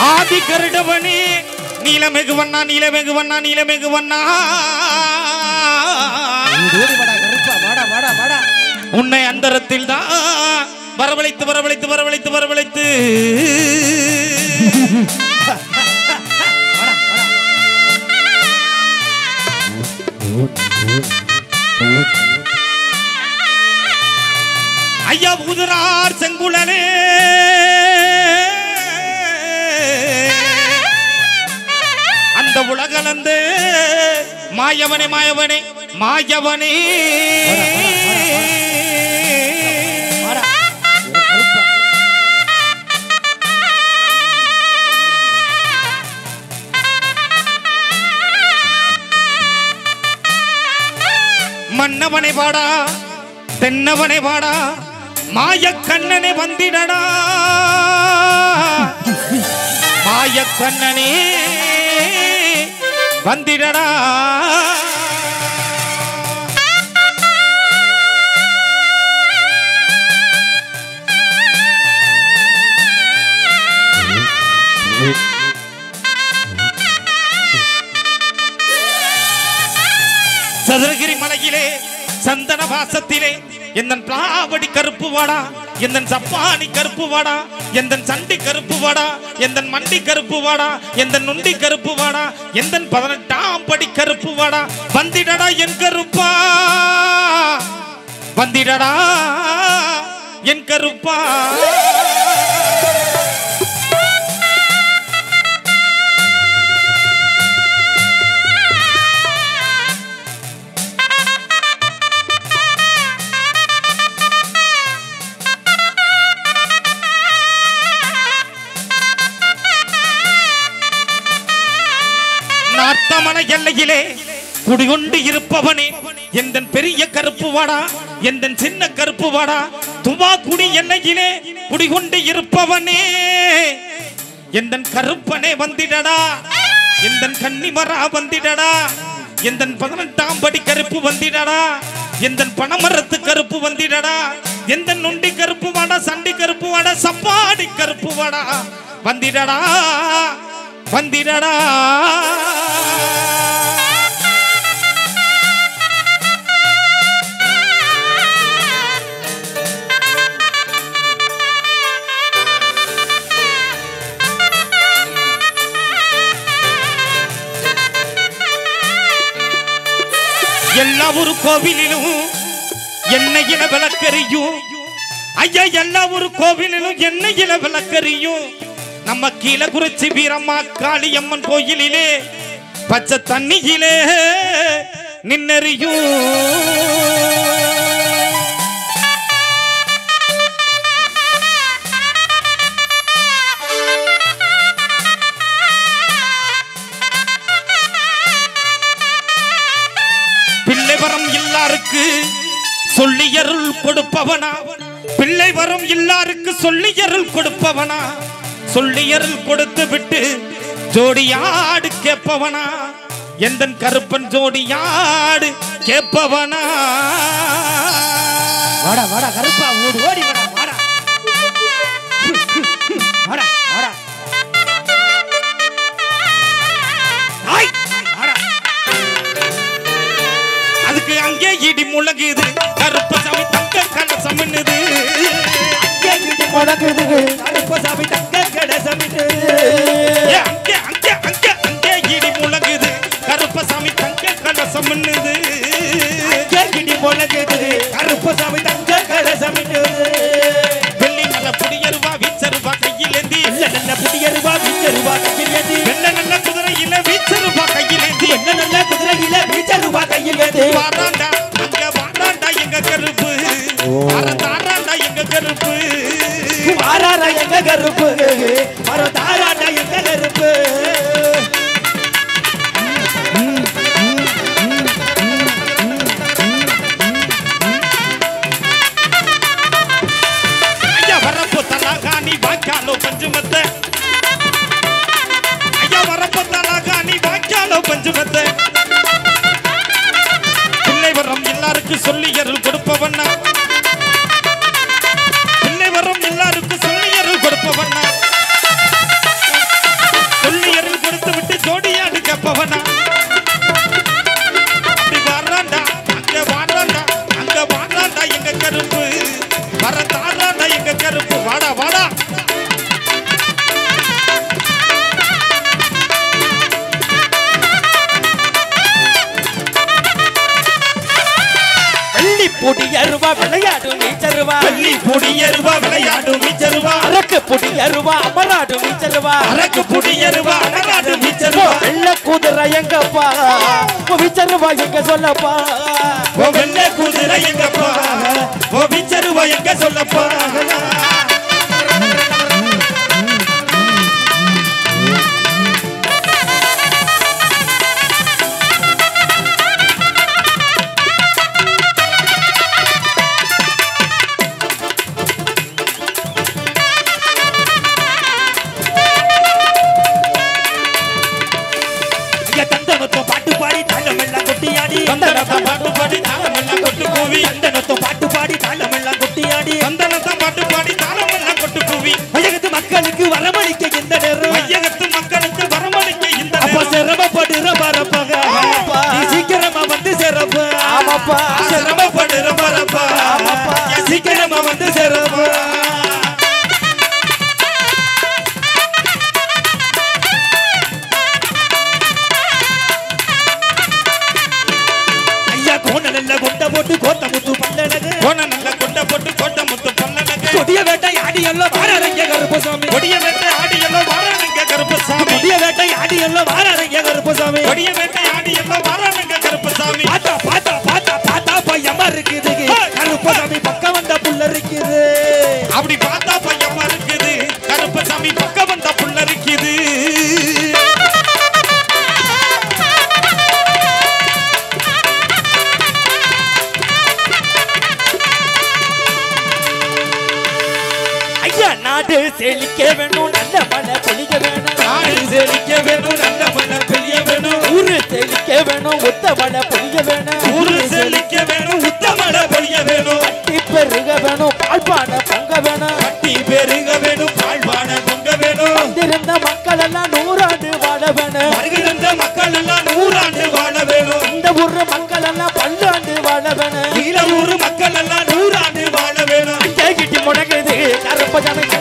ஆதி கருடவனே நீலமெகு வண்ணா நீலமெகு வண்ணா நீலமெகு வண்ணா ஓடி வாடா கருப்பா வாடா வாடா வாடா உன்னை அந்தரத்தில் தான் வரவழைத்து வரவழைத்து வரவழைத்து வரவழைத்து வாடா வாடா ஐயா புதுரார் செங்குழலே அந்த உலகளந்து மாயவனே மாயவனே மாயவனே வாடா ஓ, கருப்பா மன்னவனை வாடா தென்னவனை வாடா மாய கண்ணனை வந்திடடா மாய கண்ணனே வந்திடடா சதுரகிரி மலையிலே சந்தன வாசத்திலே எந்தன் பிளாவடி கருப்பு வாடா எந்தன் சப்பானி கருப்பு வாடா எந்தன் சண்டி கருப்பு வாடா எந்தன் மண்டி கருப்பு வாடா எந்தன் நுண்டி கருப்பு வாடா எந்தன் பதினெட்டாம் படி கருப்பு வாடா வந்திடடா என் கருப்பா வந்திடடா என் கருப்பா நாட்டமன எல்லையிலே குடிகொண்டு இருப்பவனே எந்தன் பெரிய கருப்பு வாடா எந்தன் சின்ன கருப்பு வாடா துவா குடி எல்லையிலே குடிகொண்டு இருப்பவனே எந்தன் கருப்பனே வந்திடடா எந்தன் கன்னிமரா வந்திடடா எந்தன் பதினெட்டாம் படி கருப்பு வந்திடடா எந்தன் பணமரத்து கருப்பு வந்திடடா எந்தன் நுண்டி கருப்பு வாடா சண்டி கருப்பு வாடா சப்பாடி கருப்பு வாடா வந்திடடா வந்திடடா எல்லா ஒரு கோவிலிலும் எண்ணெயில விளக்கறியும் ஐயா எல்லா ஒரு கோவிலிலும் எண்ணெயில விளக்கறியும் நம்ம கீழே குறிச்சி வீரம்மா காளியம்மன் கோயிலிலே பச்சை தண்ணியிலே நின்னறியும் பிள்ளை வரம் எல்லாருக்கு சொல்லி அருள் கொடுப்பவனா பிள்ளை வரம் எல்லாருக்கு சொல்லி அருள் கொடுப்பவனா சொல்லி அருள் கொடுத்து விட்டு ஜோடியாடு கேட்பவனா எந்தன் கருப்பன் ஜோடியாடு கேட்பவனா வாடா வாடா கருப்பா ஓடி ஓடி வாடா வாடா வாடா வாடா ஆய்! வாடா அதுக்கு அங்கே இடி முழங்குது கருப்பசாமி தங்க கலசம் என்னது கேக்குது முடக்குது கருப்பசாமி தங்க கடசமிட்டு ஏ, அங்கே அங்கே அங்கே அங்கே இடி முழங்குது கருப்பசாமி தங்க கலசம் என்னது கேக்குடி முடக்குது கருப்பசாமி தங்க கடசமிட்டு வெள்ளி நல்ல புடியருவா வீச்சருவா கையிலேந்தி நல்ல நல்ல புதியருவா விச்சருவா கையில் வெள்ள நல்ல குதிரையில வீச்சருவா கையிலேந்தி என்ன நல்ல குதிரையில விச்சருவா கையில் ஏது வாராண்டா அங்க வாராண்டா எங்க கருப்பு அற தாராண்டா எங்க கருப்பு வாராரா எங்க கருப்பு மர தாராடா எங்க கருப்பு ஐயா வரப்போ தலாகாணி வாய்க்காலோ பஞ்சுமத்த ஐயா வரப்போ தலாகாணி வாய்க்காலோ புடியருவா விளையாடும் நீச்சருவா பள்ளி குடியருவா விளையாடும் வீச்சருவா அரக்கு புடியருவா அமராடும் நீச்சருவா அரக்கு புடியருவா அழகாடும் வீச்சருவா வெள்ள குதிரை எங்கப்பா விச்சருவா எங்க சொல்லப்பா ஓ வெள்ளை குதிரை எங்கப்பா ஓ வீச்சருவா எங்க சொல்லப்பா இங்க தந்தனத்தோ பாட்டு பாடி தாளமெல்லாம் கொட்டியாடி சந்தனத்தை பாட்டு பாடி தாளமெல்லாம் கொட்டு கூவி தந்தனத்தோ பாட்டு பாடி தாளமெல்லாம் கொட்டியாடி சந்தனத்தை பாட்டு பாடி தாளமெல்லாம் கொட்டு கூவி அழகத்து மக்களுக்கு வரமளிக்க இந்த நேரம் மையகத்து மக்களுக்கு வரமளிக்க இந்த அப்ப நேரம். சிரமப்படுற பரப்பக ஆமாப்பா. நீ சீக்கிரமா வந்து சேரப்ப ஆமாப்பா சிரமப்படுற பரப்பா ஆமாப்பா. சீக்கிரமா வந்து சேரப்பா ஐயா கோணல்ல கொண்ட போட்டு கோத்த முத்து பல்லழகு கோண நல்ல கொண்ட போட்டு கோட்டை முத்து பல்லனக்கு கொடிய வேட்டை ஆடி எல்லாம் வாரங்க கருப்பசாமி கொடிய வேட்டை ஆடி எல்லாம் வாரானுங்க கருப்பசாமி கொடிய வேட்டை ஆடி எல்லாம் வாரங்க கருப்பசாமி கொடிய வேட்டை ஆடி எல்லாம் வாரானுங்க கருப்பசாமி பாத்தா பாத்தா பாத்தா பாத்தா பையமா இருக்குது கருப்பசாமி பக்கம் வந்த புள்ள இருக்குது அப்படி பார்த்தா பையமா இருக்குது கருப்பசாமி பக்கம் வந்த புள்ள இருக்குது ஐயா நாடு செழிக்க வேணும் நல்ல மழை பொழிய வேணும் நாடு செழிக்க வேணும் நல்ல மழை பெய்ய வேணும் ஊரு செழிக்க வேணும் ஒத்த மழை பொழிய வேணும் ஊரு செழிக்க வேணும் உத்த மழை பெய்ய வேணும் கட்டி பெருக வேணும் பால்பான பொங்க வேணும் கட்டி பெருக வேணும் பாழ்வான பொங்க வேணும் வந்திருந்த மக்கள் எல்லாம் நூறாண்டு வாழ வேணும் வருகின்ற மக்கள் எல்லாம் நூறாண்டு வாழ வேணும் இந்த ஊரு மக்கள் எல்லாம் பல்லாண்டு வாழ வேணும் ஈழ ஊரு மக்கள் எல்லாம் நூறாண்டு வாழ வேணும் கேக்கிட்டு முடங்குது கருப்பசாமி